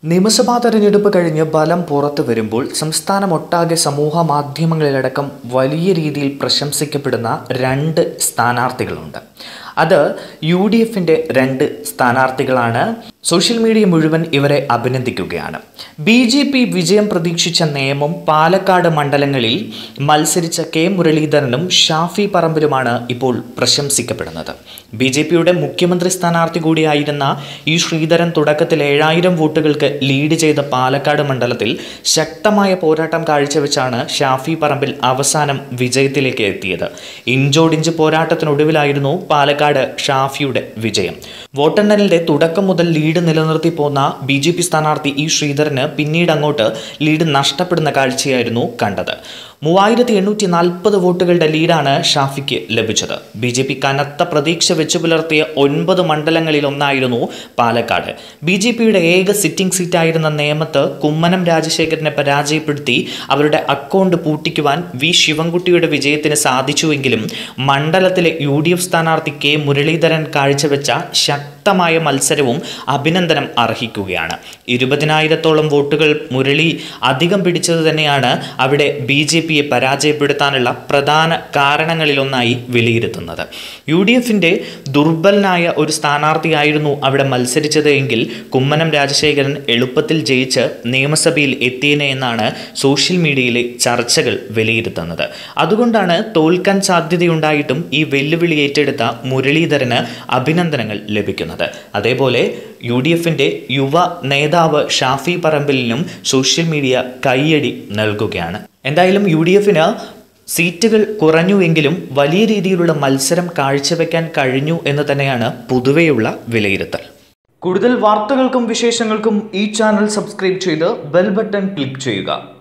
നിയമസഭാ തെരഞ്ഞെടുപ്പ് കഴിഞ്ഞ് ഫലം പുറത്തു വരുമ്പോൾ സംസ്ഥാനമൊട്ടാകെ സമൂഹ മാധ്യമങ്ങളിലടക്കം വലിയ രീതിയിൽ പ്രശംസിക്കപ്പെടുന്ന രണ്ട് സ്ഥാനാർത്ഥികളുണ്ട് അത് യു ഡി എഫിൻ്റെ രണ്ട് സ്ഥാനാർത്ഥികളാണ് സോഷ്യൽ മീഡിയ മുഴുവൻ ഇവരെ അഭിനന്ദിക്കുകയാണ് ബി ജെ പി വിജയം പ്രതീക്ഷിച്ച നിയമം പാലക്കാട് മണ്ഡലങ്ങളിൽ മത്സരിച്ച കെ മുരളീധരനും ഷാഫി പറമ്പിലുമാണ് ഇപ്പോൾ പ്രശംസിക്കപ്പെടുന്നത് ബി ജെ പിയുടെ മുഖ്യമന്ത്രി സ്ഥാനാർത്ഥി കൂടിയായിരുന്ന ഈ ശ്രീധരൻ തുടക്കത്തിൽ ഏഴായിരം വോട്ടുകൾക്ക് ലീഡ് ചെയ്ത പാലക്കാട് മണ്ഡലത്തിൽ ശക്തമായ പോരാട്ടം കാഴ്ചവെച്ചാണ് ഷാഫി പറമ്പിൽ അവസാനം വിജയത്തിലേക്ക് എത്തിയത് ഇഞ്ചോടിഞ്ച് പോരാട്ടത്തിനൊടുവിലായിരുന്നു പാലക്കാട് ഷാഫിയുടെ വിജയം വോട്ടെണ്ണലിന്റെ തുടക്കം മുതൽ ലീഡ് നിലനിർത്തി പോന്ന ബി ജെ പി സ്ഥാനാർത്ഥി ഇ ശ്രീധരന് പിന്നീട് അങ്ങോട്ട് ലീഡ് നഷ്ടപ്പെടുന്ന കാഴ്ചയായിരുന്നു കണ്ടത് മൂവായിരത്തി എണ്ണൂറ്റി നാൽപ്പത് വോട്ടുകളുടെ ലീഡാണ് ഷാഫിക്ക് ലഭിച്ചത് ബി ജെ പി കനത്ത പ്രതീക്ഷ വെച്ചു പുലർത്തിയ ഒൻപത് മണ്ഡലങ്ങളിൽ ഒന്നായിരുന്നു പാലക്കാട് ബി ജെ പിയുടെ ഏക സിറ്റിംഗ് സീറ്റായിരുന്ന നേമത്ത് കുമ്മനം രാജശേഖരനെ പരാജയപ്പെടുത്തി അവരുടെ അക്കൗണ്ട് പൂട്ടിക്കുവാൻ വി ശിവൻകുട്ടിയുടെ വിജയത്തിന് സാധിച്ചുവെങ്കിലും മണ്ഡലത്തിലെ യു ഡി എഫ് സ്ഥാനാർത്ഥി കെ മുരളീധരൻ കാഴ്ചവെച്ച ശക്തമായ മത്സരവും അഭിനന്ദനം അർഹിക്കുകയാണ് ഇരുപതിനായിരത്തോളം വോട്ടുകൾ മുരളി അധികം പിടിച്ചത് തന്നെയാണ് അവിടെ ബി ജെ പിയെ പരാജയപ്പെടുത്താനുള്ള പ്രധാന കാരണങ്ങളിലൊന്നായി വിലയിരുത്തുന്നത് യു ഡി എഫിൻ്റെ ദുർബലനായ ഒരു സ്ഥാനാർത്ഥിയായിരുന്നു അവിടെ മത്സരിച്ചത് എങ്കിൽ കുമ്മനം രാജശേഖരൻ എളുപ്പത്തിൽ ജയിച്ച് നിയമസഭയിൽ എത്തിയേനെ എന്നാണ് സോഷ്യൽ മീഡിയയിലെ ചർച്ചകൾ വിലയിരുത്തുന്നത് അതുകൊണ്ടാണ് തോൽക്കാൻ സാധ്യതയുണ്ടായിട്ടും ഈ വെല്ലുവിളി ഏറ്റെടുത്ത മുരളീധരന് അഭിനന്ദനങ്ങൾ ലഭിക്കുന്നത് അതേപോലെ യു ഡി എഫിൻ്റെ യുവ നേതാവ് ഷാഫി പറമ്പിലിനും സോഷ്യൽ മീഡിയ കൈയടി നൽകുകയാണ് എന്തായാലും യു ഡി എഫിന് സീറ്റുകൾ കുറഞ്ഞുവെങ്കിലും വലിയ രീതിയിലുള്ള മത്സരം കാഴ്ചവെക്കാൻ കഴിഞ്ഞു എന്ന് തന്നെയാണ് പൊതുവെയുള്ള വിലയിരുത്തൽ കൂടുതൽ വാർത്തകൾക്കും വിശേഷങ്ങൾക്കും ഈ ചാനൽ സബ്സ്ക്രൈബ് ചെയ്ത് ബെൽ ബട്ടൺ ക്ലിക്ക് ചെയ്യുക